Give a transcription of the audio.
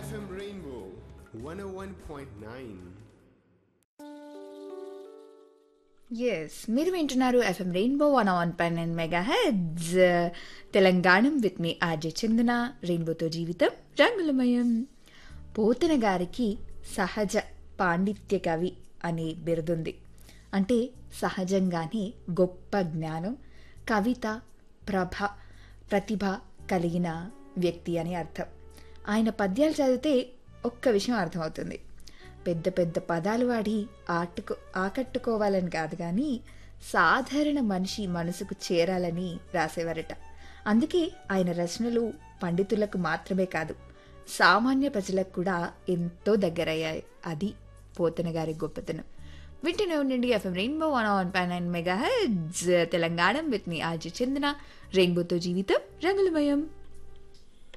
FM Rainbow 101.9. Yes మీరు వింటున్నారు FM Rainbow one one nine and mega heads Telangana with me RJ Chandana రెయిన్బోతో జీవితం రంగులమయం పోతన గారికి సహజ పాండిత్య కవి అనే బిరుదుంది అంటే సహజంగానే గొప్ప జ్ఞానం కవిత ప్రభ ప్రతిభ కలిగిన వ్యక్తి అని అర్థం ఆయన పద్యాలు చదివితే ఒక్క విషయం అర్థమవుతుంది పెద్ద పెద్ద పదాలు వాడి ఆటుకో ఆకట్టుకోవాలని కాదు కానీ సాధారణ మనిషి మనసుకు చేరాలని రాసేవారట అందుకే ఆయన రచనలు పండితులకు మాత్రమే కాదు సామాన్య ప్రజలకు కూడా ఎంతో దగ్గరయ్యాయి అది పోతన గారి గొప్పతనం వింటూనే ఉండండి ఎఫ్ఎం రెయిన్బో వన్ వన్ పై nine mega heads Telangana with me RJ Chandana రెయిన్బోతో జీవితం రంగులమయం